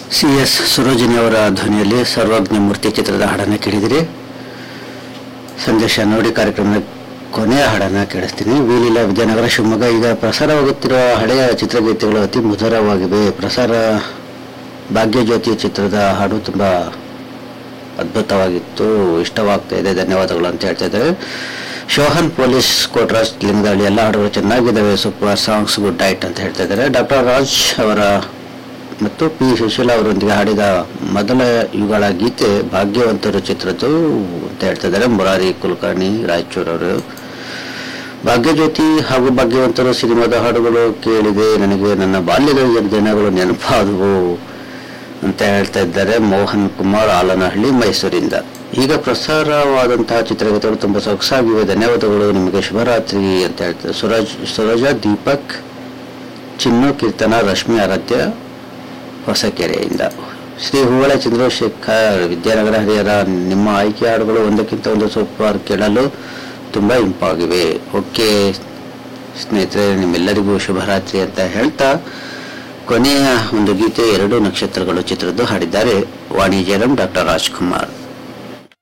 C S Sarojini ಅವರ ಧ್ವನಿಯಲ್ಲಿ ಸರ್ವಜ್ಞ ಮೂರ್ತಿ ಚಿತ್ರದ ಹಾಡನ್ನು ಕೇಳಿದಿರಿ ಸಂದೇಶ ನೋಡಿ ಕಾರ್ಯಕ್ರಮದ ಕೊನೆಯ ಹಾಡನ್ನು ಕೇಳಿಸ್ತೀನಿ ವೀಲಿಲ ವಿಜಯನಗರ ಶಿವಮೊಗ್ಗ ಈಗ ಪ್ರಸಾರವಾಗುತ್ತಿರುವ ಹಳೆಯ ಚಿತ್ರಗೀತೆಗಳು ಅತಿ ಮಧುರವಾಗಿವೆ ಪ್ರಸಾರ ಭಾಗ್ಯಜ್ಯೋತಿ ಚಿತ್ರದ ಹಾಡು ತುಂಬ ಅದ್ಭುತವಾಗಿತ್ತು ಇಷ್ಟವಾಗ್ತಾ ಇದೆ ಧನ್ಯವಾದಗಳು ಅಂತ ಹೇಳ್ತಾ ಇದ್ದಾರೆ ಶೋಹನ್ ಪೊಲೀಸ್ ಕೋಟ್ರಾಜ್ ಲಿಂಗದಳ್ಳಿ ಎಲ್ಲ ಹಾಡುಗಳು ಚೆನ್ನಾಗಿದ್ದಾವೆ ಸೂಪರ್ ಸಾಂಗ್ಸ್ ಗುಡ್ ನೈಟ್ ಅಂತ ಹೇಳ್ತಾ ಇದ್ದಾರೆ ಡಾಕ್ಟರ್ ರಾಜ್ ಅವರ ಮತ್ತು ಪಿ ಸುಶೀಲಾ ಅವರೊಂದಿಗೆ ಹಾಡಿದ ಮೊದಲ ಯುಗಳ ಗೀತೆ ಭಾಗ್ಯವಂತರು ಚಿತ್ರದ್ದು ಅಂತ ಹೇಳ್ತಾ ಇದ್ದಾರೆ ಮುರಾರಿ ಕುಲಕರ್ಣಿ ರಾಯಚೂರವರು ಭಾಗ್ಯಜ್ಯೋತಿ ಹಾಗೂ ಭಾಗ್ಯವಂತರು ಸಿನಿಮಾದ ಹಾಡುಗಳು ಕೇಳಿದೆ ನನಗೆ ನನ್ನ ಬಾಲ್ಯದ ದಿನಗಳು ನೆನಪಾದವು ಅಂತ ಹೇಳ್ತಾ ಇದ್ದಾರೆ ಮೋಹನ್ ಕುಮಾರ್ ಆಲನಹಳ್ಳಿ ಮೈಸೂರಿಂದ ಈಗ ಪ್ರಸಾರವಾದಂತಹ ಚಿತ್ರಗೀತೆಗಳು ತುಂಬ ಸೊಗಸಾಗಿವೆ ಧನ್ಯವಾದಗಳು ನಿಮಗೆ ಶುಭರಾತ್ರಿ ಅಂತ ಹೇಳ್ತಾರೆ ಸುರಜ್ ಸುರಜ ದೀಪಕ್ ಚಿನ್ನು ಕೀರ್ತನ ರಶ್ಮಿ ಆರಾಧ್ಯ ಹೊಸಕೆರೆಯಿಂದ ಶ್ರೀ ಹೂವಳ ಚಂದ್ರಶೇಖರ್ ವಿದ್ಯಾನಗರ ಹರಿಹರ ನಿಮ್ಮ ಆಯ್ಕೆ ಹಾಡುಗಳು ಒಂದಕ್ಕಿಂತ ಒಂದು ಸೂಪರ್ ಕೇಳಲು ತುಂಬ ಇಂಪಾಗಿವೆ ಓಕೆ ಸ್ನೇಹಿತರೆ ನಿಮ್ಮೆಲ್ಲರಿಗೂ ಶುಭರಾತ್ರಿ ಅಂತ ಹೇಳ್ತಾ ಕೊನೆಯ ಒಂದು ಗೀತೆ ಎರಡು ನಕ್ಷತ್ರಗಳು ಚಿತ್ರದ್ದು ಹಾಡಿದ್ದಾರೆ ವಾಣಿ ಜಯರಾಮ್ ಡಾಕ್ಟರ್ ರಾಜ್ಕುಮಾರ್